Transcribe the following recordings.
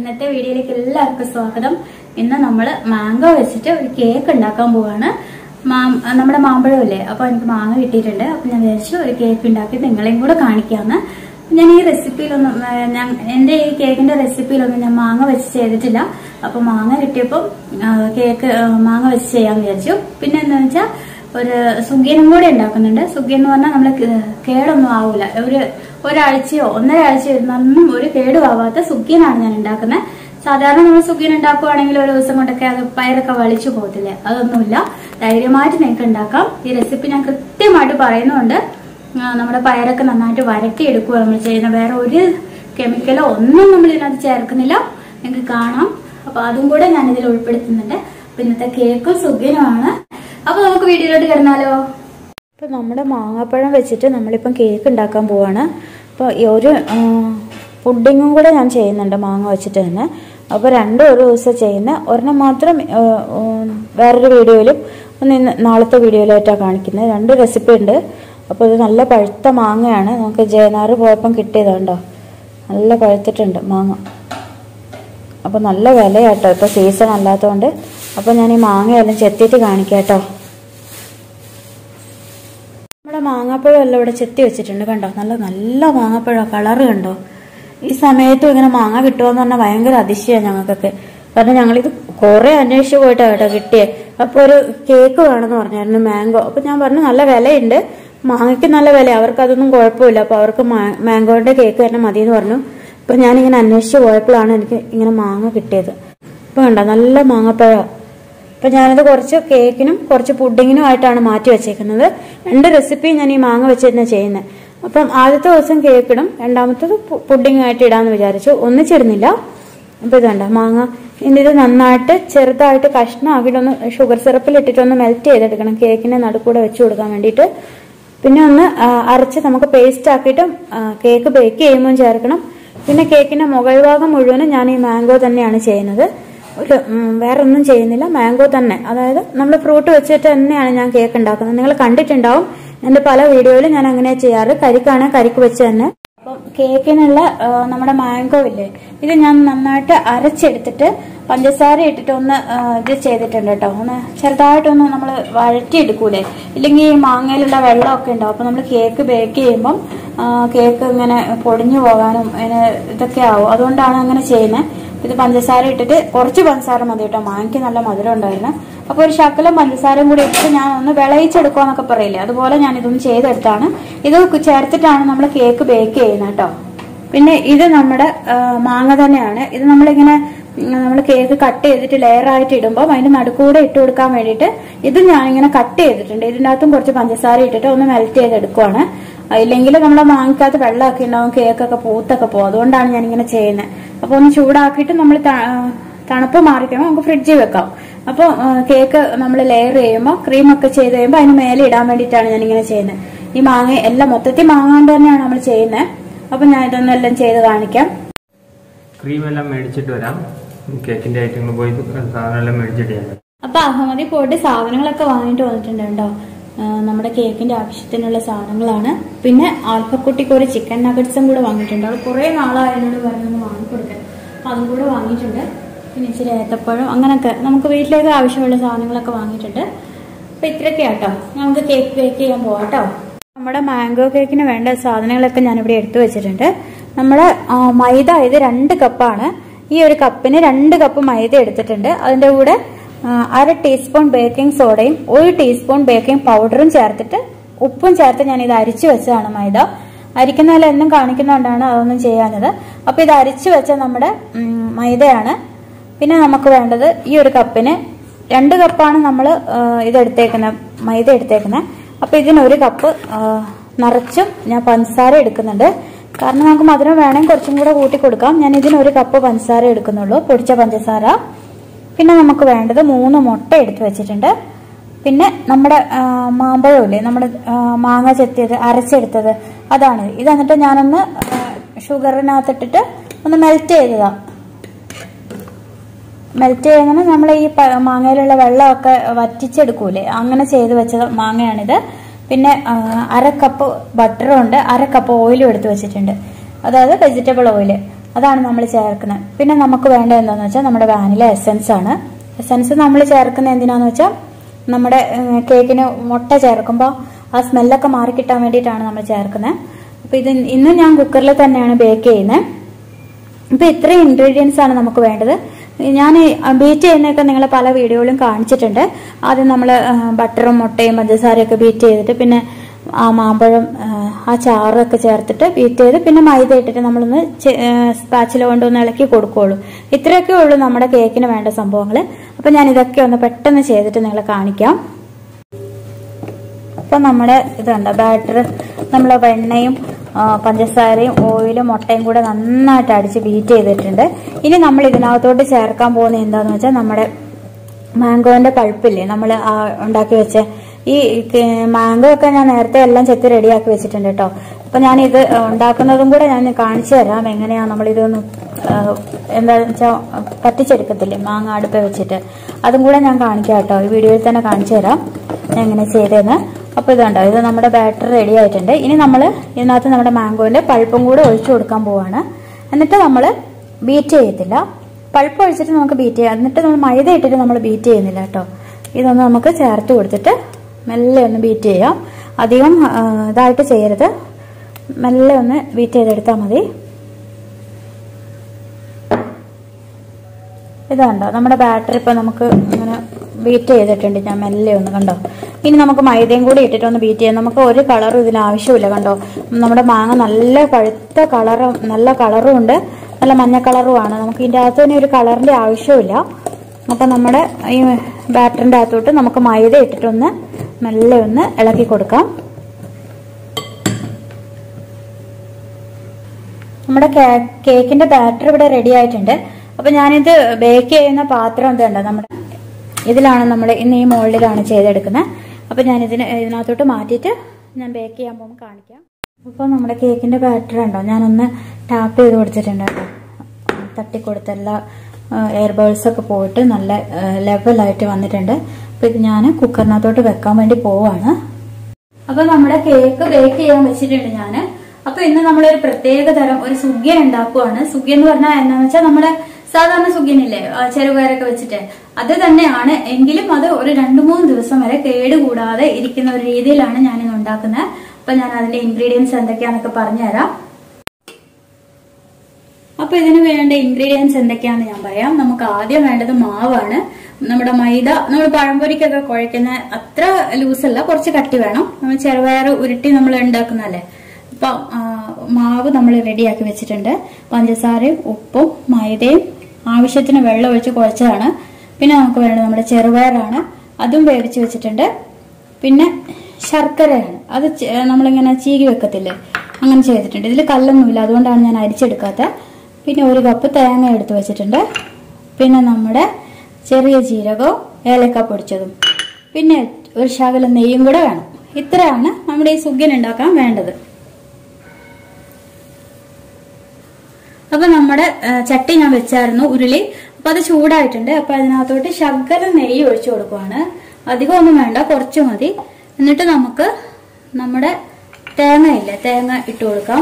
ഇന്നത്തെ വീഡിയോയിലേക്ക് എല്ലാവർക്കും സ്വാഗതം ഇന്ന് നമ്മൾ മാംഗോ വെച്ചിട്ട് ഒരു കേക്ക് ഉണ്ടാക്കാൻ പോവാണ് മാം- നമ്മുടെ മാമ്പഴം ഇല്ലേ അപ്പൊ എനിക്ക് മാങ്ങ കിട്ടിയിട്ടുണ്ട് അപ്പൊ ഞാൻ വിചാരിച്ചു ഒരു കേക്ക് ഉണ്ടാക്കി നിങ്ങളെയും കൂടെ കാണിക്കാന്ന് ഞാൻ ഈ റെസിപ്പിയിലൊന്നും ആ, ഞാൻ എന്റെ ഈ കേക്കിന്റെ റെസിപ്പിയിലൊന്നും ഞാൻ മാങ്ങ വെച്ച് ചെയ്തിട്ടില്ല അപ്പൊ മാങ്ങ കിട്ടിയപ്പോൾ ആ, കേക്ക് ആ, മാങ്ങ വെച്ച് ചെയ്യാന്ന് വിചാരിച്ചു പിന്നെ എന്താ വെച്ചാൽ ഒരു സുഗിയനും കൂടെ ഉണ്ടാക്കുന്നുണ്ട് സുഗിയൻ എന്ന് പറഞ്ഞാൽ നമ്മള് കേ- കേടൊന്നും ആവൂല ഒരു ഒരാഴ്ചയോ ഒന്നര ആഴ്ചയോ ഇരുന്നൊന്നും ഒരു കേടും ആവാത്ത സുഗിയനാണ് ഞാൻ ഉണ്ടാക്കുന്നത് സാധാരണ നമ്മൾ സുഗിയൻ ഉണ്ടാക്കുവാണെങ്കിൽ ഒരു ദിവസം കൊണ്ടൊക്കെ അത് പയറൊക്കെ വളിച്ചു പോകത്തില്ലേ അതൊന്നുമില്ല ധൈര്യമായിട്ട് നിങ്ങൾക്ക് ഉണ്ടാക്കാം ഈ റെസിപ്പി ഞാൻ കൃത്യമായിട്ട് പറയുന്നുണ്ട് ആ, നമ്മുടെ പയറൊക്കെ നന്നായിട്ട് വരട്ടി എടുക്കുക നമ്മൾ ചെയ്യുന്ന വേറെ ഒരു കെമിക്കലോ ഒന്നും നമ്മൾ ഇതിനകത്ത് ചേർക്കുന്നില്ല നിങ്ങൾക്ക് കാണാം അപ്പൊ അതും കൂടെ ഞാൻ ഇതിൽ ഉൾപ്പെടുത്തുന്നുണ്ട് അപ്പൊ ഇന്നത്തെ കേക്കും സുഖിനുമാണ് അപ്പൊ നമുക്ക് വീഡിയോയിലോട്ട് കിടന്നാലോ ഇപ്പം നമ്മുടെ മാങ്ങാപ്പഴം വെച്ചിട്ട് നമ്മളിപ്പം കേക്ക് ഉണ്ടാക്കാൻ പോവാണ് അപ്പോൾ ഈ ഒരു പുഡിങ്ങും കൂടെ ഞാൻ ചെയ്യുന്നുണ്ട് മാങ്ങ വെച്ചിട്ട് തന്നെ അപ്പോൾ രണ്ടും ഒരു ദിവസം ചെയ്യുന്ന ഒരെണ്ണം മാത്രം ആ, ഉം, വേറൊരു വീഡിയോയിലും ഒന്ന് ഇന്ന് നാളത്തെ വീഡിയോയിലായിട്ടാണ് കാണിക്കുന്നത് രണ്ട് റെസിപ്പി ഉണ്ട് അപ്പോൾ ഇത് നല്ല പഴുത്ത മാങ്ങയാണ് നമുക്ക് ജയനാറ് പോയപ്പം കിട്ടിയതുണ്ടോ നല്ല പഴുത്തിട്ടുണ്ട് മാങ്ങ അപ്പോൾ നല്ല വിലയാട്ടോ ഇപ്പോൾ സീസൺ അല്ലാത്തതുകൊണ്ട് അപ്പോൾ ഞാൻ ഈ മാങ്ങയെല്ലാം ചെത്തിയിട്ട് കാണിക്കാം കേട്ടോ നമ്മുടെ മാങ്ങാപ്പഴം എല്ലാം ഇവിടെ ചെത്തി വെച്ചിട്ടുണ്ട് കണ്ടോ നല്ല നല്ല മാങ്ങാപ്പഴം കളറ് കണ്ടോ ഈ സമയത്തും ഇങ്ങനെ മാങ്ങ കിട്ടുമെന്ന് പറഞ്ഞാൽ ഭയങ്കര അതിശയമാണ് ഞങ്ങൾക്കൊക്കെ കാരണം ഞങ്ങളിത് കുറെ അന്വേഷിച്ച് പോയിട്ടാണ് കേട്ടോ കിട്ടിയേ അപ്പോൾ ഒരു കേക്ക് വേണമെന്ന് പറഞ്ഞായിരുന്നു മാംഗോ അപ്പോൾ ഞാൻ പറഞ്ഞു നല്ല വിലയുണ്ട് മാങ്ങയ്ക്ക് നല്ല വില അവർക്ക് അതൊന്നും കുഴപ്പമില്ല അപ്പോൾ അവർക്ക് മാ- മാംഗോയുടെ കേക്ക് തന്നെ മതി എന്ന് പറഞ്ഞു അപ്പോൾ ഞാനിങ്ങനെ അന്വേഷിച്ച് പോയപ്പോഴാണ് എനിക്ക് ഇങ്ങനെ മാങ്ങ കിട്ടിയത് ഇപ്പം കണ്ടോ നല്ല മാങ്ങാപ്പഴം അപ്പൊ ഞാനത് കുറച്ച് കേക്കിനും കുറച്ച് പുഡിങ്ങിനും ആയിട്ടാണ് മാറ്റി വെച്ചേക്കുന്നത് രണ്ട് റെസിപ്പി ഞാൻ ഈ മാങ്ങ വെച്ച് തന്നെ ചെയ്യുന്നത് അപ്പം ആദ്യത്തെ ദിവസം കേക്കിടും രണ്ടാമത്തത് പു- പുഡിംഗ് ആയിട്ട് ഇടാന്ന് വിചാരിച്ചു ഒന്നിച്ചിടുന്നില്ല അപ്പൊ ഇതുണ്ട മാങ്ങ ഇനി ഇത് നന്നായിട്ട് ചെറുതായിട്ട് കഷ്ണമാക്കിയിട്ട് ഒന്ന് ഷുഗർ സിറപ്പിൽ ഇട്ടിട്ട് ഒന്ന് മെൽറ്റ് ചെയ്തെടുക്കണം കേക്കിന്റെ നടുക്കൂടെ വെച്ച് കൊടുക്കാൻ വേണ്ടിയിട്ട് പിന്നെ ഒന്ന് ആ, അരച്ച് നമുക്ക് പേസ്റ്റ് ആക്കിയിട്ട് ആ, കേക്ക് ബേക്ക് ചെയ്യുമ്പോൾ ചേർക്കണം പിന്നെ കേക്കിന്റെ മുകൾ ഭാഗം മുഴുവനും ഞാൻ ഈ മാംഗോ തന്നെയാണ് ചെയ്യുന്നത് ഒരു ഉം, വേറെ ഒന്നും ചെയ്യുന്നില്ല മാംഗോ തന്നെ അതായത് നമ്മൾ ഫ്രൂട്ട് വെച്ചിട്ട് തന്നെയാണ് ഞാൻ കേക്ക് ഉണ്ടാക്കുന്നത് നിങ്ങൾ കണ്ടിട്ടുണ്ടാവും എന്റെ പല വീഡിയോയിലും ഞാൻ അങ്ങനെ ചെയ്യാറ് കരിക്കാണ് കരിക്ക് വെച്ച് തന്നെ അപ്പം കേക്കിനുള്ള ആ, നമ്മുടെ മാംഗോ ഇല്ലേ ഇത് ഞാൻ നന്നായിട്ട് അരച്ചെടുത്തിട്ട് പഞ്ചസാര ഇട്ടിട്ട് ഒന്ന് ആ, ഇത് ചെയ്തിട്ടുണ്ട് കേട്ടോ ഒന്ന് ചെറുതായിട്ടൊന്ന് നമ്മൾ വഴറ്റിയെടുക്കൂലേ ഇല്ലെങ്കിൽ ഈ മാങ്ങയിലുള്ള വെള്ളമൊക്കെ ഉണ്ടാവും അപ്പൊ നമ്മൾ കേക്ക് ബേക്ക് ചെയ്യുമ്പം ആ, കേക്ക് ഇങ്ങനെ പൊടിഞ്ഞു പോകാനും അതിന് ഇതൊക്കെ ആവും അതുകൊണ്ടാണ് അങ്ങനെ ചെയ്യുന്നത് ഇത് പഞ്ചസാര ഇട്ടിട്ട് കുറച്ച് പഞ്ചസാര മതി കേട്ടോ മാങ്ങയ്ക്ക് നല്ല മധുരം ഉണ്ടായിരുന്നു അപ്പൊ ഒരു ശകലം പഞ്ചസാരയും കൂടി ഇട്ടിട്ട് ഞാൻ ഒന്ന് വിളയിച്ചെടുക്കുവാന്നൊക്കെ പറയില്ലേ അതുപോലെ ഞാൻ ഇതൊന്ന് ചെയ്തെടുത്താണ് ഇത് ചേർത്തിട്ടാണ് നമ്മൾ കേക്ക് ബേക്ക് ചെയ്യുന്നത് കേട്ടോ പിന്നെ ഇത് നമ്മുടെ ആ, മാങ്ങ തന്നെയാണ് ഇത് നമ്മളിങ്ങനെ നമ്മൾ കേക്ക് കട്ട് ചെയ്തിട്ട് ലെയർ ആയിട്ട് ഇടുമ്പോൾ അതിന്റെ നടുക്കൂടെ ഇട്ട് കൊടുക്കാൻ വേണ്ടിയിട്ട് ഇത് ഞാനിങ്ങനെ കട്ട് ചെയ്തിട്ടുണ്ട് ഇതിൻ്റെ അകത്തും കുറച്ച് പഞ്ചസാര ഇട്ടിട്ട് ഒന്ന് മെൽറ്റ് ചെയ്തെടുക്കുവാണ് ഇല്ലെങ്കിൽ നമ്മുടെ മാങ്ങക്കകത്ത് വെള്ളമൊക്കെ ഉണ്ടാവും കേക്കൊക്കെ പൂത്തൊക്കെ പോകും അതുകൊണ്ടാണ് ഞാൻ ഇങ്ങനെ ചെയ്യുന്നത് അപ്പൊ ഒന്ന് ചൂടാക്കിയിട്ട് നമ്മൾ തണുപ്പ് മാറിക്കുമ്പോൾ നമുക്ക് ഫ്രിഡ്ജിൽ വെക്കാം അപ്പോൾ കേക്ക് നമ്മൾ ലെയർ ചെയ്യുമ്പോൾ ക്രീം ഒക്കെ ചെയ്ത് കഴിയുമ്പോൾ അതിന് മേലെ ഇടാൻ വേണ്ടിയിട്ടാണ് ഞാൻ ഇങ്ങനെ ചെയ്യുന്നത് ഈ മാങ്ങ എല്ലാം മൊത്തത്തിൽ മാങ്ങാണ്ട് തന്നെയാണ് നമ്മൾ ചെയ്യുന്നത് അപ്പൊ ഞാൻ ഇതൊന്നും എല്ലാം ചെയ്ത് കാണിക്കാം ക്രീം എല്ലാം മേടിച്ചിട്ട് വരാം കേക്കിന്റെ ഐറ്റങ്ങൾ പോയി സാധനം എല്ലാം മേടിച്ചിട്ട് ചെയ്യാം അപ്പൊ അഹമ്മദി പോയിട്ട് സാധനങ്ങളൊക്കെ വാങ്ങിയിട്ട് വന്നിട്ടുണ്ട് കേട്ടോ ആ, നമ്മുടെ കേക്കിന്റെ ആവശ്യത്തിനുള്ള സാധനങ്ങളാണ് പിന്നെ ആൽഫക്കുട്ടിക്ക് ഒരു ചിക്കൻ നഗറ്റ്സും കൂടെ വാങ്ങിയിട്ടുണ്ട് അവൾ കുറെ നാളായി എന്നോട് പറഞ്ഞു വാങ്ങിക്കൊടുക്കാൻ അപ്പൊ അതും കൂടെ വാങ്ങിയിട്ടുണ്ട് പിന്നെ ഇച്ചിരി ഏത്തപ്പഴം അങ്ങനെയൊക്കെ നമുക്ക് വീട്ടിലേക്ക് ആവശ്യമുള്ള സാധനങ്ങളൊക്കെ വാങ്ങിയിട്ടുണ്ട് അപ്പൊ ഇത്രയൊക്കെ കേട്ടോ നമുക്ക് കേക്ക് ബേക്ക് ചെയ്യാൻ പോവാം കേട്ടോ നമ്മുടെ മാംഗോ കേക്കിന് വേണ്ട സാധനങ്ങളൊക്കെ ഞാനിവിടെ എടുത്തു വെച്ചിട്ടുണ്ട് നമ്മൾ മൈദ ഇത് രണ്ട് കപ്പാണ് ഈ ഒരു കപ്പിന് രണ്ട് കപ്പ് മൈദ എടുത്തിട്ടുണ്ട് അതിന്റെ കൂടെ ആ, അര ടീസ്പൂൺ ബേക്കിംഗ് സോഡയും ഒരു ടീസ്പൂൺ ബേക്കിംഗ് പൗഡറും ചേർത്തിട്ട് ഉപ്പും ചേർത്ത് ഞാൻ ഇത് അരിച്ചു വെച്ചതാണ് മൈദ അരിക്കുന്നതിൽ എന്നും കാണിക്കുന്നതുകൊണ്ടാണ് അതൊന്നും ചെയ്യാഞ്ഞത് അപ്പൊ ഇത് അരിച്ചു വെച്ച നമ്മുടെ ഉം, മൈദയാണ് പിന്നെ നമുക്ക് വേണ്ടത് ഈ ഒരു കപ്പിന് രണ്ട് കപ്പാണ് നമ്മൾ ഇതെടുത്തേക്കുന്നത് മൈദ എടുത്തേക്കുന്നത് അപ്പൊ ഇതിന് ഒരു കപ്പ് ആ, നിറച്ചും ഞാൻ പഞ്ചസാര എടുക്കുന്നുണ്ട് കാരണം നമുക്ക് മധുരം വേണമെങ്കിൽ കുറച്ചും കൂടെ കൂട്ടി കൊടുക്കാം ഞാൻ ഇതിന് ഒരു കപ്പ് പഞ്ചസാര എടുക്കുന്നുള്ളൂ പൊടിച്ച പഞ്ചസാര പിന്നെ നമുക്ക് വേണ്ടത് മൂന്ന് മുട്ട എടുത്തു വെച്ചിട്ടുണ്ട് പിന്നെ നമ്മുടെ ആ, മാമ്പഴമില്ലേ നമ്മുടെ ആ, മാങ്ങ ചെത്തിയത് അരച്ചെടുത്തത് അതാണ് ഇത് എന്നിട്ട് ഞാനൊന്ന് ആ, ഷുഗറിനകത്തിട്ടിട്ട് ഒന്ന് മെൽറ്റ് ചെയ്തതാ മെൽറ്റ് ചെയ്യുന്നത് നമ്മൾ ഈ പ- മാങ്ങയിലുള്ള വെള്ളമൊക്കെ വറ്റിച്ചെടുക്കൂലേ അങ്ങനെ ചെയ്ത് വെച്ച മാങ്ങയാണിത് പിന്നെ ആ, അര കപ്പ് ബട്ടറും ഉണ്ട് അര കപ്പ് ഓയിലും എടുത്ത് വെച്ചിട്ടുണ്ട് അതായത് വെജിറ്റബിൾ ഓയിൽ അതാണ് നമ്മൾ ചേർക്കുന്നത് പിന്നെ നമുക്ക് വേണ്ടത് എന്താണെന്ന് വെച്ചാൽ നമ്മുടെ വാനില എസൻസ് ആണ് എസൻസ് നമ്മൾ ചേർക്കുന്നത് എന്തിനാന്ന് വെച്ചാൽ നമ്മുടെ ഏഹ്, കേക്കിന് മുട്ട ചേർക്കുമ്പോൾ ആ സ്മെല്ലൊക്കെ മാറി കിട്ടാൻ വേണ്ടിയിട്ടാണ് നമ്മൾ ചേർക്കുന്നത് അപ്പോൾ ഇത് ഇന്ന് ഞാൻ കുക്കറിൽ തന്നെയാണ് ബേക്ക് ചെയ്യുന്നത് ഇപ്പൊ ഇത്രയും ഇൻഗ്രീഡിയൻസ് ആണ് നമുക്ക് വേണ്ടത് ഞാൻ ബീറ്റ് ചെയ്യുന്നതൊക്കെ നിങ്ങൾ പല വീഡിയോയിലും കാണിച്ചിട്ടുണ്ട് ആദ്യം നമ്മൾ ബട്ടറും മുട്ടയും പഞ്ചസാരയൊക്കെ ബീറ്റ് ചെയ്തിട്ട് പിന്നെ ആ മാമ്പഴം ആ, ആ ചാറൊക്കെ ചേർത്തിട്ട് ബീറ്റ് ചെയ്ത് പിന്നെ മൈദ ഇട്ടിട്ട് നമ്മളൊന്ന് സ്പാച്ചില കൊണ്ടൊന്ന് ഇളക്കി കൊടുക്കുകയുള്ളൂ ഇത്രയൊക്കെ ഉള്ളൂ നമ്മുടെ കേക്കിന് വേണ്ട സംഭവങ്ങൾ അപ്പൊ ഞാൻ ഇതൊക്കെ ഒന്ന് പെട്ടെന്ന് ചെയ്തിട്ട് നിങ്ങളെ കാണിക്കാം ഇപ്പൊ നമ്മുടെ ഇതുണ്ട് ബാറ്റർ നമ്മൾ വെണ്ണയും ആ, പഞ്ചസാരയും ഓയിലും മുട്ടയും കൂടെ നന്നായിട്ട് അടിച്ച് ബീറ്റ് ചെയ്തിട്ടുണ്ട് ഇനി നമ്മൾ ഇതിനകത്തോട്ട് ചേർക്കാൻ പോകുന്നത് എന്താന്ന് വെച്ചാൽ നമ്മുടെ മാംഗോന്റെ പൾപ്പില്ലേ നമ്മൾ ഉണ്ടാക്കി വെച്ച ഈ മാംഗോ ഒക്കെ ഞാൻ നേരത്തെ എല്ലാം ചെത്തി റെഡിയാക്കി വെച്ചിട്ടുണ്ട് കേട്ടോ അപ്പൊ ഞാൻ ഇത് ഉണ്ടാക്കുന്നതും കൂടെ ഞാൻ കാണിച്ചു തരാം എങ്ങനെയാ നമ്മൾ ഇതൊന്ന് എന്താണെന്ന് വെച്ചാൽ പറ്റിച്ചെടുക്കത്തില്ലേ മാങ്ങ അടുപ്പ് വെച്ചിട്ട് അതും കൂടെ ഞാൻ കാണിക്കാം കേട്ടോ ഈ വീഡിയോയിൽ തന്നെ കാണിച്ചു തരാം ഞാൻ എങ്ങനെ ചെയ്തതെന്ന് അപ്പൊ ഇതുണ്ടോ ഇത് നമ്മുടെ ബാറ്റർ റെഡി ആയിട്ടുണ്ട് ഇനി നമ്മൾ ഇതിനകത്ത് നമ്മുടെ മാംഗോന്റെ പൾപ്പും കൂടെ ഒഴിച്ചു കൊടുക്കാൻ പോവാണ് എന്നിട്ട് നമ്മൾ ബീറ്റ് ചെയ്യത്തില്ല പൾപ്പ് ഒഴിച്ചിട്ട് നമുക്ക് ബീറ്റ് ചെയ്യാം എന്നിട്ട് നമ്മൾ മൈദ ഇട്ടിട്ട് നമ്മൾ ബീറ്റ് ചെയ്യുന്നില്ല കേട്ടോ ഇതൊന്ന് നമുക്ക് ചേർത്ത് കൊടുത്തിട്ട് മെല്ലെ ഒന്ന് ബീറ്റ് ചെയ്യാം അധികം ആ, ഇതായിട്ട് ചെയ്യരുത് മെല്ലെ ഒന്ന് ബീറ്റ് ചെയ്തെടുത്താൽ മതി ഇതുണ്ടോ നമ്മുടെ ബാറ്ററി ഇപ്പൊ നമുക്ക് ഇങ്ങനെ ബീറ്റ് ചെയ്തിട്ടുണ്ട് ഞാൻ മെല്ലെ ഒന്ന് കണ്ടോ ഇനി നമുക്ക് മൈദയും കൂടി ഇട്ടിട്ട് ഒന്ന് ബീറ്റ് ചെയ്യാം നമുക്ക് ഒരു കളറും ഇതിന് ആവശ്യമില്ല കണ്ടോ നമ്മുടെ മാങ്ങ നല്ല പഴുത്ത കളറും നല്ല കളറും ഉണ്ട് നല്ല മഞ്ഞ കളറുമാണ് നമുക്ക് ഇതിൻ്റെ അകത്ത് തന്നെ ഒരു കളറിന്റെ ആവശ്യമില്ല അപ്പൊ നമ്മുടെ ഈ ബാറ്ററിന്റെ അകത്തോട്ട് നമുക്ക് മൈദ ഇട്ടിട്ടൊന്ന് മെല്ലെ ഒന്ന് ഇളക്കി കൊടുക്കാം നമ്മുടെ കേ- കേക്കിന്റെ ബാറ്റർ ഇവിടെ റെഡി ആയിട്ടുണ്ട് അപ്പൊ ഞാനിത് ബേക്ക് ചെയ്യുന്ന പാത്രം എന്തുണ്ട് നമ്മുടെ ഇതിലാണ് നമ്മൾ ഇന്ന് ഈ മോൾഡിലാണ് ചെയ്തെടുക്കുന്നത് അപ്പൊ ഞാൻ ഇതിന് ഇതിനകത്തോട്ട് മാറ്റിയിട്ട് ഞാൻ ബേക്ക് ചെയ്യാൻ പോകുമ്പോൾ കാണിക്കാം അപ്പോൾ നമ്മുടെ കേക്കിന്റെ ബാറ്റർ ഉണ്ടോ ഞാനൊന്ന് ടാപ്പ് ചെയ്ത് കൊടുത്തിട്ടുണ്ട് കേട്ടോ തട്ടിക്കൊടുത്ത എല്ലാ എയർ ബേൾസ് ഒക്കെ പോയിട്ട് നല്ല ലെവലായിട്ട് വന്നിട്ടുണ്ട് അപ്പൊ ഇത് ഞാൻ കുക്കറിനകത്തോട്ട് വെക്കാൻ വേണ്ടി പോവാണ് അപ്പൊ നമ്മുടെ കേക്ക് ബേക്ക് ചെയ്യാൻ വെച്ചിട്ടുണ്ട് ഞാന് അപ്പൊ ഇന്ന് നമ്മളൊരു പ്രത്യേക തരം ഒരു സുഗ്യൻ ഉണ്ടാക്കുവാണ് സുഗ്യൻ എന്ന് പറഞ്ഞാൽ എന്താന്ന് വെച്ചാൽ നമ്മുടെ സാധാരണ സുഗ്യനില്ലേ ആ ചെറുപയറൊക്കെ വെച്ചിട്ട് അത് തന്നെയാണ് എങ്കിലും അത് ഒരു രണ്ടു മൂന്ന് ദിവസം വരെ കേടുകൂടാതെ ഇരിക്കുന്ന ഒരു രീതിയിലാണ് ഞാനിന്ന് ഉണ്ടാക്കുന്നത് അപ്പൊ ഞാൻ അതിന്റെ ഇൻഗ്രീഡിയൻസ് എന്തൊക്കെയാന്നൊക്കെ പറഞ്ഞുതരാം അപ്പൊ ഇതിന് വേണ്ട ഇൻഗ്രീഡിയൻസ് എന്തൊക്കെയാണെന്ന് ഞാൻ പറയാം നമുക്ക് ആദ്യം വേണ്ടത് മാവാണ് നമ്മുടെ മൈദ നമ്മൾ പഴംപൊരിക്കൊക്കെ കുഴക്കുന്ന അത്ര ലൂസല്ല കുറച്ച് കട്ടി വേണം നമ്മൾ ചെറുപയർ ഉരുട്ടി നമ്മൾ ഉണ്ടാക്കുന്നതല്ലേ അപ്പൊ ആ, മാവ് നമ്മൾ റെഡിയാക്കി വെച്ചിട്ടുണ്ട് പഞ്ചസാരയും ഉപ്പും മൈദയും ആവശ്യത്തിന് വെള്ളം ഒഴിച്ച് കുഴച്ചതാണ് പിന്നെ നമുക്ക് വേണ്ടത് നമ്മുടെ ചെറുപയറാണ് അതും വേവിച്ച് വെച്ചിട്ടുണ്ട് പിന്നെ ശർക്കരയാണ് അത് ചെ- നമ്മളിങ്ങനെ ചീകി വെക്കത്തില്ലേ അങ്ങനെ ചെയ്തിട്ടുണ്ട് ഇതിൽ കല്ലൊന്നുമില്ല അതുകൊണ്ടാണ് ഞാൻ അരിച്ചെടുക്കാത്തത് പിന്നെ ഒരു കപ്പ് തേങ്ങ എടുത്ത് വെച്ചിട്ടുണ്ട് പിന്നെ നമ്മുടെ ചെറിയ ജീരകവും ഏലക്ക പൊടിച്ചതും പിന്നെ ഒരു ശകലം നെയ്യും കൂടെ വേണം ഇത്രയാണ് നമ്മുടെ ഈ സുഗ്യൻ ഉണ്ടാക്കാൻ വേണ്ടത് അപ്പൊ നമ്മുടെ ആ, ചട്ടി ഞാൻ വെച്ചായിരുന്നു ഉരുളി അപ്പൊ അത് ചൂടായിട്ടുണ്ട് അപ്പൊ അതിനകത്തോട്ട് ശകലം നെയ്യ് ഒഴിച്ചു കൊടുക്കുവാണ് അധികം ഒന്നും വേണ്ട കുറച്ച് മതി എന്നിട്ട് നമുക്ക് നമ്മുടെ തേങ്ങ ഇല്ലേ തേങ്ങ ഇട്ട് കൊടുക്കാം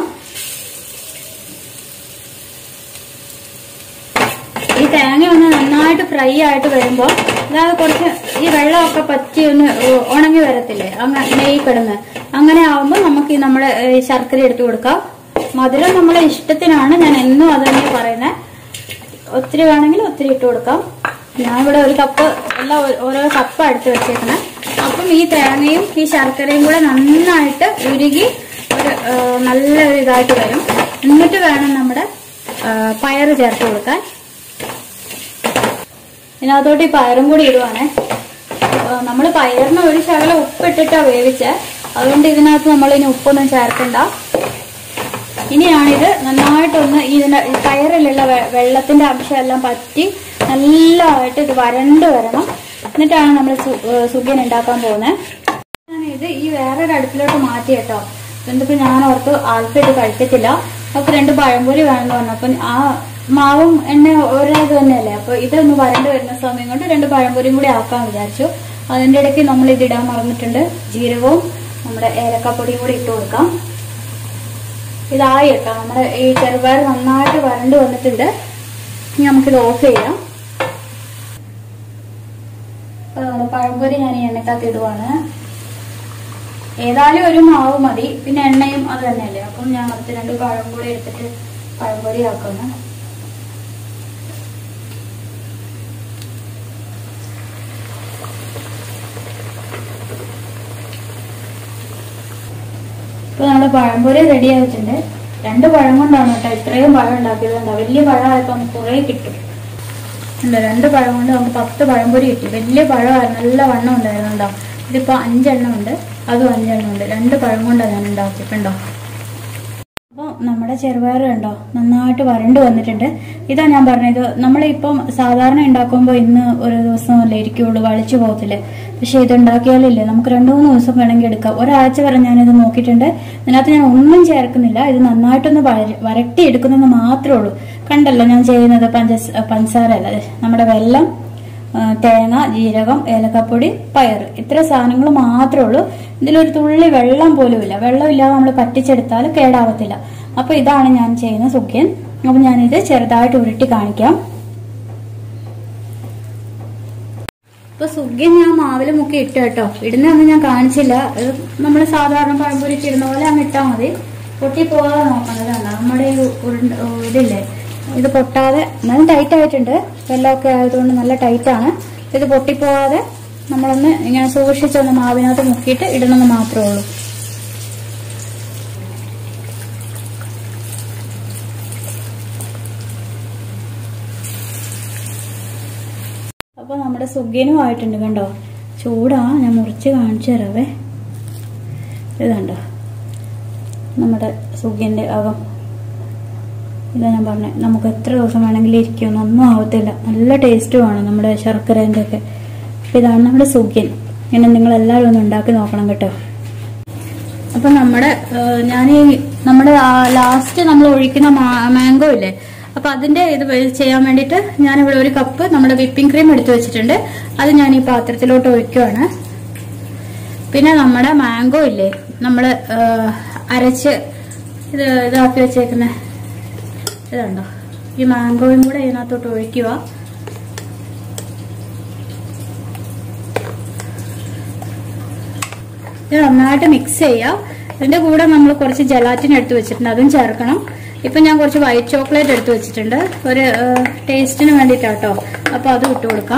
ഈ തേങ്ങ ഒന്ന് നന്നായിട്ട് ഫ്രൈ ആയിട്ട് വരുമ്പോൾ അതായത് കുറച്ച് ഈ വെള്ളമൊക്കെ പറ്റി ഒന്ന് ഉ- ഉണങ്ങി വരത്തില്ലേ അങ്ങ നെയ്യ് കിടന്ന് അങ്ങനെ ആവുമ്പോൾ നമുക്ക് ഈ നമ്മുടെ ഈ ശർക്കര എടുത്തു കൊടുക്കാം മധുരം നമ്മളെ ഇഷ്ടത്തിനാണ് ഞാൻ എന്നും അത് തന്നെ പറയുന്നത് ഒത്തിരി വേണമെങ്കിൽ ഒത്തിരി ഇട്ട് കൊടുക്കാം ഞാൻ ഇവിടെ ഒരു കപ്പ് എല്ലാം ഓ- ഓരോ കപ്പ് എടുത്ത് വെച്ചേക്കണേ അപ്പം ഈ തേങ്ങയും ഈ ശർക്കരയും കൂടെ നന്നായിട്ട് ഉരുകി ഒരു ആ, നല്ലൊരു ഇതായിട്ട് വരും എന്നിട്ട് വേണം നമ്മുടെ ആ, പയറ് ചേർത്ത് കൊടുക്കാൻ ഇതിനകത്തോട്ട് ഈ പയറും കൂടി ഇടുവാണേ നമ്മൾ പയറിന് ഒരു ശകലം ഉപ്പിട്ടിട്ടാ വേവിച്ചേ അതുകൊണ്ട് ഇതിനകത്ത് നമ്മൾ ഇനി ഉപ്പൊന്നും ചേർക്കണ്ട ഇനിയാണിത് നന്നായിട്ടൊന്ന് ഇതിന്റെ ഈ പയറിലുള്ള വെ- വെള്ളത്തിന്റെ അംശം എല്ലാം പറ്റി നല്ലതായിട്ട് ഇത് വരണ്ട് വരണം എന്നിട്ടാണ് നമ്മൾ സുഖ്യൻ ഉണ്ടാക്കാൻ പോകുന്നത് ഇത് ഈ വേറൊരു അടുപ്പിലോട്ട് മാറ്റി കേട്ടോ എന്നിട്ട് ഞാൻ ഓർത്ത് ആൾക്കായിട്ട് കഴിക്കത്തില്ല അപ്പൊ രണ്ട് പഴംപൊരി വേണമെന്ന് പറഞ്ഞു അപ്പൊ ആ മാവും എണ്ണ ഒരേ ഇത് തന്നെയല്ലേ അപ്പൊ ഇതൊന്ന് വരണ്ട് വരുന്ന സമയം കൊണ്ട് രണ്ട് പഴംപൊരിയും കൂടി ആക്കാൻ വിചാരിച്ചു അതിന്റെ ഇടയ്ക്ക് നമ്മൾ ഇത് ഇടാൻ മറന്നിട്ടുണ്ട് ജീരകവും നമ്മുടെ ഏലക്കാപ്പൊടിയും കൂടി ഇട്ട് കൊടുക്കാം ഇതായി കേട്ടോ നമ്മുടെ ഈ ചെറുപയർ നന്നായിട്ട് വരണ്ട് വന്നിട്ടുണ്ട് ഇനി നമുക്കിത് ഓഫ് ചെയ്യാം അപ്പൊ നമ്മുടെ പഴംപൊരി ഞാൻ ഈ എണ്ണക്കകത്ത് ഇടുവാണ് ഏതായാലും ഒരു മാവ് മതി പിന്നെ എണ്ണയും അത് തന്നെയല്ലേ അപ്പം ഞാൻ അടുത്ത് രണ്ട് പഴം കൂടി എടുത്തിട്ട് പഴംപൊരി ആക്കുന്നു ഇപ്പൊ നമ്മുടെ പഴംപൊരി റെഡി ആയിട്ടുണ്ട് രണ്ട് പഴം കൊണ്ടാണ് കേട്ടോ ഇത്രയും പഴം ഉണ്ടാക്കിയത് കണ്ടോ വലിയ പഴമായപ്പോ നമുക്ക് കുറേ കിട്ടും ഉണ്ട് രണ്ട് പഴം കൊണ്ട് നമുക്ക് പത്ത് പഴംപൊരി കിട്ടി വലിയ പഴമായിരുന്നു നല്ല വണ്ണം ഉണ്ടായിരുന്നു കേട്ടോ ഇതിപ്പോ അഞ്ചെണ്ണം ഉണ്ട് അതും അഞ്ചെണ്ണം ഉണ്ട് രണ്ട് പഴം കൊണ്ടാണ് ഞാൻ ഉണ്ടാക്കിയിട്ടുണ്ടോ അപ്പോൾ നമ്മുടെ ചെറുപയർ കണ്ടോ നന്നായിട്ട് വരണ്ട് വന്നിട്ടുണ്ട് ഇതാ ഞാൻ പറഞ്ഞത് നമ്മളിപ്പം സാധാരണ ഉണ്ടാക്കുമ്പോൾ ഇന്ന് ഒരു ദിവസം അല്ലേ ഇരിക്കുള്ളൂ വളിച്ചു പോകത്തില്ലേ പക്ഷെ ഇത് ഉണ്ടാക്കിയാലില്ലേ നമുക്ക് രണ്ടു മൂന്ന് ദിവസം വേണമെങ്കിൽ എടുക്കാം ഒരാഴ്ച വരെ ഞാനിത് നോക്കിയിട്ടുണ്ട് ഇതിനകത്ത് ഞാൻ ഒന്നും ചേർക്കുന്നില്ല ഇത് നന്നായിട്ടൊന്ന് വര- വരട്ടി എടുക്കുന്നെന്ന് മാത്രമേ ഉള്ളൂ കണ്ടല്ലോ ഞാൻ ചെയ്യുന്നത് പഞ്ചസ് പഞ്ചസാര അല്ല ദേ, നമ്മുടെ വെള്ളം ആ, തേങ്ങ ജീരകം ഏലക്കപ്പൊടി പയർ ഇത്ര സാധനങ്ങൾ മാത്രമേ ഉള്ളൂ ഇതിലൊരു തുള്ളി വെള്ളം പോലും ഇല്ല വെള്ളമില്ലാതെ നമ്മൾ പറ്റിച്ചെടുത്താൽ കേടാവത്തില്ല അപ്പൊ ഇതാണ് ഞാൻ ചെയ്യുന്ന സുഖ്യൻ അപ്പൊ ഞാനിത് ചെറുതായിട്ട് ഉരുട്ടി കാണിക്കാം ഇപ്പൊ സുഖ്യൻ ഞാൻ മാവില് മുക്കി ഇട്ടു കേട്ടോ ഇടുന്നൊന്നും ഞാൻ കാണിച്ചില്ല ഇത് നമ്മൾ സാധാരണ പഴംപൊരിക്ക് ഇടുന്ന പോലെ അങ്ങ് ഇട്ടാൽ മതി പൊട്ടി പോകാതെ നോക്കണതാണ് നമ്മുടെ ഈ ഉരുണ്ട ഇതില്ലേ ഇത് പൊട്ടാതെ എന്നാലും ടൈറ്റ് ആയിട്ടുണ്ട് വെള്ളമൊക്കെ ആയതുകൊണ്ട് നല്ല ടൈറ്റ് ആണ് ഇത് പൊട്ടിപ്പോവാതെ നമ്മളൊന്ന് ഇങ്ങനെ സൂക്ഷിച്ചൊന്ന് മാവിനകത്ത് മുക്കിയിട്ട് ഇടണമെന്ന് മാത്രമേ ഉള്ളൂ അപ്പൊ നമ്മുടെ സുഖിനും ആയിട്ടുണ്ട് കണ്ടോ ചൂടാ ഞാൻ മുറിച്ച് കാണിച്ചു തരാവേ ഇത് കണ്ടോ നമ്മുടെ സുഖിന്റെ അകം ഇതാ ഞാൻ പറഞ്ഞത് നമുക്ക് എത്ര ദിവസം വേണമെങ്കിലും ഇരിക്കും ഒന്നും ആവത്തില്ല നല്ല ടേസ്റ്റുമാണ് നമ്മുടെ ശർക്കരേൻ്റെ ഒക്കെ അപ്പൊ ഇതാണ് നമ്മുടെ സുഖ്യൻ ഇങ്ങനെ നിങ്ങൾ എല്ലാവരും ഒന്ന് ഉണ്ടാക്കി നോക്കണം കേട്ടോ അപ്പൊ നമ്മുടെ ഞാൻ ഈ നമ്മുടെ ലാസ്റ്റ് നമ്മൾ ഒഴിക്കുന്ന മാംഗോ ഇല്ലേ അപ്പൊ അതിന്റെ ഇത് വെ- ചെയ്യാൻ വേണ്ടിയിട്ട് ഞാനിവിടെ ഒരു കപ്പ് നമ്മുടെ വിപ്പിംഗ് ക്രീം എടുത്തു വെച്ചിട്ടുണ്ട് അത് ഞാൻ ഈ പാത്രത്തിലോട്ട് ഒഴിക്കുവാണ് പിന്നെ നമ്മുടെ മാംഗോ ഇല്ലേ നമ്മള് ആ, അരച്ച് ഇത് ഇതാക്കി വെച്ചേക്കുന്ന ഇതുണ്ടോ ഈ മാംഗോയും കൂടെ ഇതിനകത്തോട്ട് ഒഴിക്കുക ഇത് നന്നായിട്ട് മിക്സ് ചെയ്യാം ഇതിന്റെ കൂടെ നമ്മൾ കുറച്ച് ജലാറ്റിൻ എടുത്ത് വെച്ചിട്ടുണ്ട് അതും ചേർക്കണം ഇപ്പൊ ഞാൻ കുറച്ച് വൈറ്റ് ചോക്ലേറ്റ് എടുത്ത് വെച്ചിട്ടുണ്ട് ഒരു ടേസ്റ്റിന് വേണ്ടിയിട്ടാട്ടോ അപ്പൊ അത് ഇട്ട് കൊടുക്കാം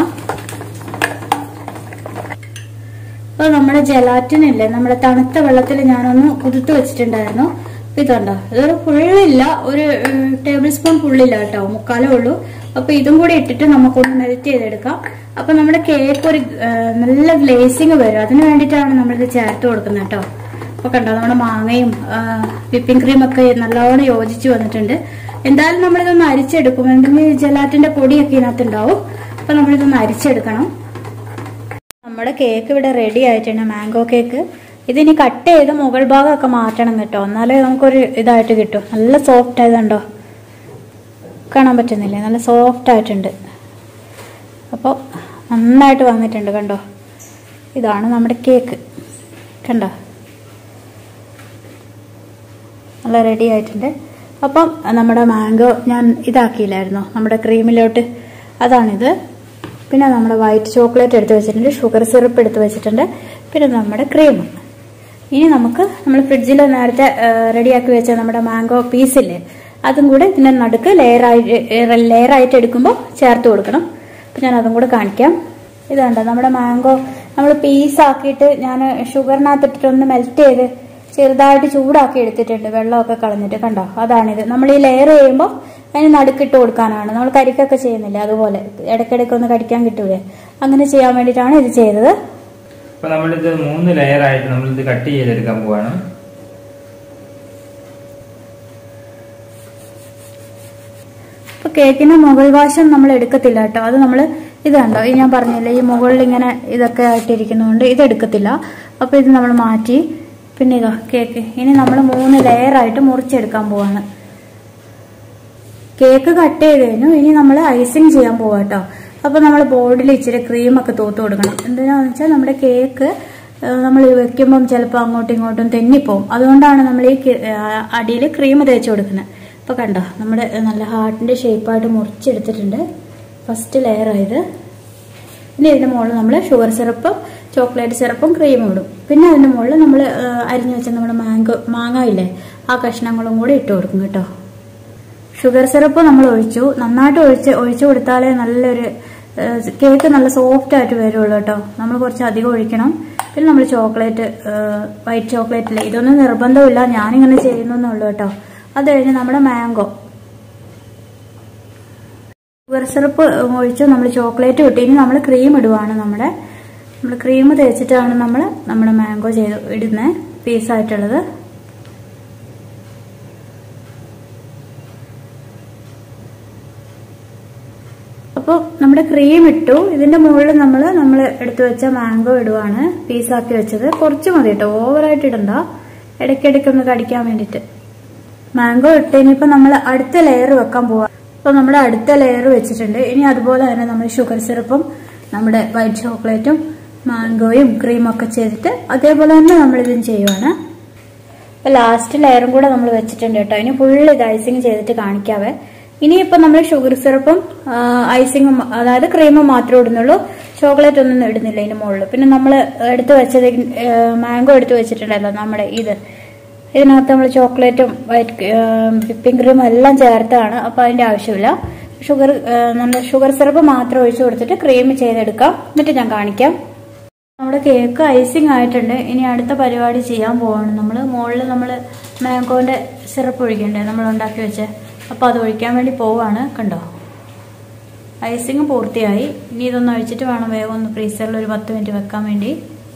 അപ്പൊ നമ്മുടെ ജലാറ്റിൻ ഇല്ലേ നമ്മുടെ തണുത്ത വെള്ളത്തിൽ ഞാനൊന്ന് കുതിർത്ത് വെച്ചിട്ടുണ്ടായിരുന്നു അപ്പൊ ഇതുണ്ടോ ഇതൊരു ഫുള്ളില്ല ഒരു ടേബിൾ സ്പൂൺ ഫുള്ളില്ല കേട്ടോ മുക്കാലേ ഉള്ളൂ അപ്പൊ ഇതും കൂടി ഇട്ടിട്ട് നമുക്കൊന്ന് മെൽറ്റ് ചെയ്തെടുക്കാം അപ്പൊ നമ്മുടെ കേക്ക് ഒരു ആ, നല്ല ഗ്ലേസിങ് വരും അതിന് വേണ്ടിയിട്ടാണ് നമ്മളിത് ചേർത്ത് കൊടുക്കുന്നത് കേട്ടോ അപ്പൊ കണ്ടോ നമ്മുടെ മാങ്ങയും വിപ്പിംഗ് ക്രീം ഒക്കെ നല്ലോണം യോജിച്ച് വന്നിട്ടുണ്ട് എന്തായാലും നമ്മളിതൊന്ന് അരിച്ചെടുക്കും എന്തെങ്കിലും ജലാറ്റിന്റെ പൊടിയൊക്കെ ഇതിനകത്ത് ഉണ്ടാവും അപ്പൊ നമ്മളിതൊന്ന് അരിച്ചെടുക്കണം നമ്മുടെ കേക്ക് ഇവിടെ റെഡി ആയിട്ടുണ്ട് മാംഗോ കേക്ക് ഇതിനി കട്ട് ചെയ്ത് മുകൾ ഭാഗമൊക്കെ മാറ്റണം കേട്ടോ എന്നാലേ നമുക്കൊരു ഇതായിട്ട് കിട്ടും നല്ല സോഫ്റ്റ് ആയതുണ്ടോ കാണാൻ പറ്റുന്നില്ലേ നല്ല സോഫ്റ്റ് ആയിട്ടുണ്ട് അപ്പോൾ നന്നായിട്ട് വന്നിട്ടുണ്ട് കണ്ടോ ഇതാണ് നമ്മുടെ കേക്ക് കണ്ടോ നല്ല റെഡി ആയിട്ടുണ്ട് അപ്പം നമ്മുടെ മാംഗോ ഞാൻ ഇതാക്കിയില്ലായിരുന്നോ നമ്മുടെ ക്രീമിലോട്ട് അതാണിത് പിന്നെ നമ്മുടെ വൈറ്റ് ചോക്ലേറ്റ് എടുത്ത് വെച്ചിട്ടുണ്ട് ഷുഗർ സിറപ്പ് എടുത്ത് വെച്ചിട്ടുണ്ട് പിന്നെ നമ്മുടെ ക്രീം ഇനി നമുക്ക് നമ്മൾ ഫ്രിഡ്ജിൽ നേരത്തെ റെഡിയാക്കി വെച്ച നമ്മുടെ മാംഗോ പീസില്ലേ അതും കൂടെ ഇതിന്റെ നടുക്ക് ലെയറായി ലെയറായിട്ട് എടുക്കുമ്പോൾ ചേർത്ത് കൊടുക്കണം അപ്പം ഞാൻ അതും കൂടെ കാണിക്കാം ഇതുണ്ട് നമ്മുടെ മാംഗോ നമ്മൾ പീസാക്കിയിട്ട് ഞാൻ ഷുഗറിനകത്ത് ഇട്ടിട്ട് ഒന്ന് മെൽറ്റ് ചെയ്ത് ചെറുതായിട്ട് ചൂടാക്കി എടുത്തിട്ടുണ്ട് വെള്ളമൊക്കെ കളഞ്ഞിട്ട് കണ്ടോ അതാണിത് നമ്മൾ ഈ ലെയർ ചെയ്യുമ്പോൾ അതിന് നടുക്കിട്ട് കൊടുക്കാനാണ് നമ്മൾ കരിക്കൊക്കെ ചെയ്യുന്നില്ലേ അതുപോലെ ഇടയ്ക്കിടയ്ക്ക് ഒന്ന് കടിക്കാൻ കിട്ടൂലേ അങ്ങനെ ചെയ്യാൻ വേണ്ടിയിട്ടാണ് ഇത് ചെയ്തത് അപ്പൊ നമ്മളിത് മൂന്ന് ലെയർ ആയിട്ട് നമ്മളിത് കട്ട് ചെയ്തെടുക്കാൻ പോവാണ് ഇപ്പൊ കേക്കിന്റെ മുകൾ വശം നമ്മൾ എടുക്കത്തില്ല കേട്ടോ അത് നമ്മൾ ഇത് കണ്ടോ ഈ ഞാൻ പറഞ്ഞില്ലേ ഈ മുകളിൽ ഇങ്ങനെ ഇതൊക്കെ ആയിട്ടിരിക്കുന്നതുകൊണ്ട് ഇത് എടുക്കത്തില്ല അപ്പൊ ഇത് നമ്മൾ മാറ്റി പിന്നെ ഇതോ കേക്ക് ഇനി നമ്മൾ മൂന്ന് ലെയർ ആയിട്ട് മുറിച്ചെടുക്കാൻ പോവാണ് കേക്ക് കട്ട് ചെയ്ത് കഴിഞ്ഞു ഇനി നമ്മൾ ഐസിങ് ചെയ്യാൻ പോവാ കേട്ടോ അപ്പൊ നമ്മൾ ബോർഡിൽ ഇച്ചിരി ക്രീം ഒക്കെ തൂത്ത് കൊടുക്കണം എന്തിനാന്ന് വെച്ചാൽ നമ്മുടെ കേക്ക് നമ്മൾ വെക്കുമ്പം ചിലപ്പോൾ അങ്ങോട്ടും ഇങ്ങോട്ടും തെന്നിപ്പോവും അതുകൊണ്ടാണ് നമ്മൾ ഈ അടിയിൽ ക്രീം തേച്ച് കൊടുക്കുന്നത് അപ്പോൾ കണ്ടോ നമ്മുടെ നല്ല ഹാർട്ടിൻ്റെ ഷേപ്പായിട്ട് മുറിച്ചെടുത്തിട്ടുണ്ട് ഫസ്റ്റ് ലെയർ ആയത് ഇനി ഇതിന്റെ മുകളിൽ നമ്മൾ ഷുഗർ സിറപ്പും ചോക്ലേറ്റ് സിറപ്പും ക്രീമും ഇടും പിന്നെ അതിന്റെ മുകളിൽ നമ്മൾ അരിഞ്ഞു വെച്ച നമ്മുടെ മാങ്കോ മാങ്ങ ഇല്ലേ ആ കഷ്ണങ്ങളും കൂടി ഇട്ട് കൊടുക്കും കേട്ടോ ഷുഗർ സിറപ്പ് നമ്മൾ ഒഴിച്ചു നന്നായിട്ട് ഒഴിച്ച് ഒഴിച്ചു കൊടുത്താലേ നല്ലൊരു കേക്ക് നല്ല സോഫ്റ്റ് ആയിട്ട് വരുള്ളൂ കേട്ടോ നമ്മൾ കുറച്ച് അധികം ഒഴിക്കണം പിന്നെ നമ്മൾ ചോക്ലേറ്റ് വൈറ്റ് ചോക്ലേറ്റില്ലേ ഇതൊന്നും നിർബന്ധമില്ല ഞാനിങ്ങനെ ചെയ്യുന്നേ കേട്ടോ അത് കഴിഞ്ഞ് നമ്മുടെ മാംഗോ ഷുഗർ സിറപ്പ് ഒഴിച്ചു നമ്മൾ ചോക്ലേറ്റ് ഇട്ടു ഇനി നമ്മൾ ക്രീം ഇടുവാണ് നമ്മുടെ നമ്മൾ ക്രീം തേച്ചിട്ടാണ് നമ്മൾ നമ്മുടെ മാംഗോ ചെയ്ത് ഇടുന്നത് പീസായിട്ടുള്ളത് അപ്പോൾ നമ്മുടെ ക്രീം ഇട്ടു ഇതിന്റെ മുകളിൽ നമ്മൾ നമ്മൾ എടുത്തു വെച്ച മാംഗോ ഇടുവാണ് പീസാക്കി വെച്ചത് കുറച്ച് മതി കേട്ടോ ഓവറായിട്ട് ഇടണ്ട ഇടയ്ക്കിടയ്ക്ക് ഒന്ന് കടിക്കാൻ വേണ്ടിയിട്ട് മാംഗോ ഇട്ട് ഇനിയിപ്പോൾ നമ്മൾ അടുത്ത ലെയർ വെക്കാൻ പോവാം അപ്പോൾ നമ്മുടെ അടുത്ത ലെയർ വെച്ചിട്ടുണ്ട് ഇനി അതുപോലെ തന്നെ നമ്മൾ ഷുഗർ സിറപ്പും നമ്മുടെ വൈറ്റ് ചോക്ലേറ്റും മാംഗോയും ക്രീമും ഒക്കെ ചെയ്തിട്ട് അതേപോലെ തന്നെ നമ്മൾ ഇതും ചെയ്യുവാണ് അപ്പോൾ ലാസ്റ്റ് ലെയറും കൂടെ നമ്മൾ വെച്ചിട്ടുണ്ട് കേട്ടോ ഇനി ഫുള്ള് ഇത് ഐസിങ് ചെയ്തിട്ട് കാണിക്കാവേ ഇനിയിപ്പോൾ നമ്മൾ ഷുഗർ സിറപ്പും ഐസിങ്ങും അതായത് ക്രീമും മാത്രമേ ഇടുന്നുള്ളൂ ചോക്ലേറ്റ് ഒന്നും ഇടുന്നില്ല ഇതിന് മുകളിൽ പിന്നെ നമ്മൾ എടുത്ത് വെച്ചത് മാംഗോ എടുത്ത് വെച്ചിട്ടുണ്ടല്ലോ നമ്മുടെ ഇത് ഇതിനകത്ത് നമ്മൾ ചോക്ലേറ്റും വൈറ്റ് വിപ്പിംഗ് ക്രീമും എല്ലാം ചേർത്താണ് അപ്പോൾ അതിന്റെ ആവശ്യമില്ല ഷുഗർ നമ്മൾ ഷുഗർ സിറപ്പ് മാത്രം ഒഴിച്ചു കൊടുത്തിട്ട് ക്രീം ചെയ്തെടുക്കാം എന്നിട്ട് ഞാൻ കാണിക്കാം നമ്മുടെ കേക്ക് ഐസിങ് ആയിട്ടുണ്ട് ഇനി അടുത്ത പരിപാടി ചെയ്യാൻ പോവാണ് നമ്മൾ മുകളിൽ നമ്മൾ മാംഗോന്റെ സിറപ്പ് ഒഴിക്കണ്ടേ നമ്മൾ ഉണ്ടാക്കി വെച്ച് അപ്പോൾ അത് ഒഴിക്കാൻ വേണ്ടി പോവാണ് കണ്ടോ ഐസിങ് പൂർത്തിയായി ഇനി ഇതൊന്ന് ഒഴിച്ചിട്ട് വേണം വേഗം ഒന്ന് ഫ്രീസറിൽ ഒരു പത്ത് മിനിറ്റ് വെക്കാൻ വേണ്ടി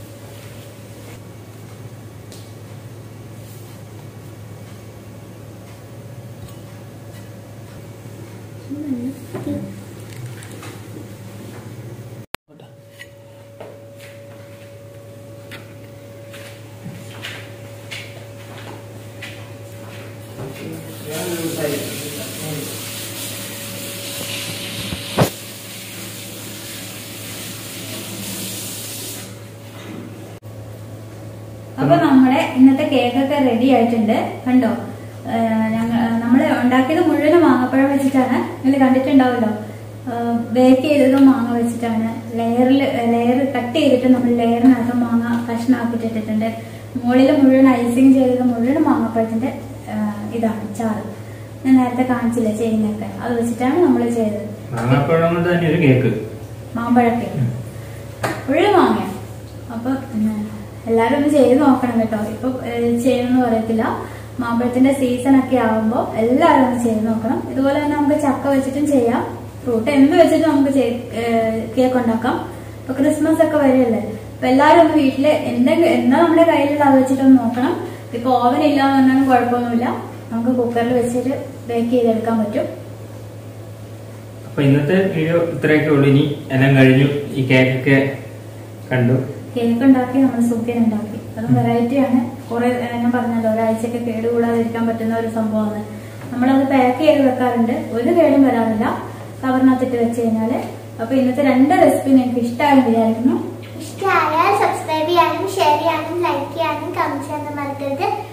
അപ്പൊ നമ്മുടെ ഇന്നത്തെ കേക്കൊക്കെ റെഡി ആയിട്ടുണ്ട് കണ്ടോ ഞങ്ങൾ നമ്മൾ ഉണ്ടാക്കിയത് മുഴുവൻ മാങ്ങപ്പഴം വെച്ചിട്ടാണ് നിങ്ങൾ കണ്ടിട്ടുണ്ടാവുമല്ലോ ബേക്ക് ചെയ്തതും മാങ്ങ വെച്ചിട്ടാണ് ലെയറിൽ ലെയർ കട്ട് ചെയ്തിട്ട് നമ്മൾ ലെയറിനകത്ത് മാങ്ങ കഷ്ണാക്കിട്ടിട്ടുണ്ട് മുകളിൽ മുഴുവൻ ഐസിങ് ചെയ്തത് മുഴുവൻ മാങ്ങപ്പഴത്തിന്റെ ആ, ഇതാണ് ചാറ് ഞാൻ നേരത്തെ കാണിച്ചില്ല ചെയ്യുന്നൊക്കെ അത് വെച്ചിട്ടാണ് നമ്മൾ ചെയ്തത് മാങ്ങാപ്പഴം കൊണ്ട് തന്നെ ഒരു കേക്ക് മാമ്പഴക്കെ മുഴുവൻ മാങ്ങ അപ്പൊ ഉം, എല്ലാരും ഒന്ന് ചെയ്ത് നോക്കണം കേട്ടോ ഇപ്പൊ ഏഹ്, ചെയ്യണമെന്ന് പറയത്തില്ല മാമ്പഴത്തിന്റെ സീസൺ ഒക്കെ ആവുമ്പോൾ എല്ലാവരും ഒന്ന് ചെയ്ത് നോക്കണം ഇതുപോലെ തന്നെ നമുക്ക് ചക്ക വെച്ചിട്ടും ചെയ്യാം ഫ്രൂട്ട് എന്ത് വെച്ചിട്ടും നമുക്ക് കേക്ക് ഉണ്ടാക്കാം ഇപ്പൊ ക്രിസ്മസ് ഒക്കെ വരെയല്ലേ അപ്പൊ എല്ലാവരും ഒന്ന് വീട്ടില് എന്തെങ്കിലും എന്താ നമ്മുടെ കയ്യിലുള്ള അത് വെച്ചിട്ടൊന്ന് നോക്കണം ഇപ്പൊ ഓവൻ ഇല്ലാന്ന് പറഞ്ഞാലും കുഴപ്പമൊന്നുമില്ല നമുക്ക് കുക്കറിൽ വെച്ചിട്ട് ബേക്ക് ചെയ്തെടുക്കാൻ പറ്റും അപ്പൊ ഇന്നത്തെ വീഡിയോ ഇത്രയൊക്കെ ഉള്ളൂ ഇനി എല്ലാം കഴിഞ്ഞു ഈ കേക്കൊക്കെ കണ്ടു കേക്ക് ഉണ്ടാക്കി നമ്മൾ സുഖ്യൻ ഉണ്ടാക്കി അതും വെറൈറ്റി ആണ് കുറെ ഏഹ്, ഞാൻ പറഞ്ഞല്ലോ ഒരാഴ്ചയൊക്കെ കേടുകൂടാതിരിക്കാൻ പറ്റുന്ന ഒരു സംഭവമാണ് നമ്മളത് പാക്ക് ചെയ്ത് വെക്കാറുണ്ട് ഒരു കേടും വരാറില്ല കവറിനകത്തിട്ട് വെച്ച് കഴിഞ്ഞാല് അപ്പൊ ഇന്നത്തെ രണ്ട് റെസിപ്പി നിങ്ങൾക്ക് ഇഷ്ടമായെന്ന് വിചാരിക്കുന്നു ഇഷ്ടമായാൽ സബ്സ്ക്രൈബ് ചെയ്യാനും ഷെയർ ചെയ്യാനും ലൈക്ക് ചെയ്യാനും കമന്റ് ചെയ്യാനും മറക്കരുത്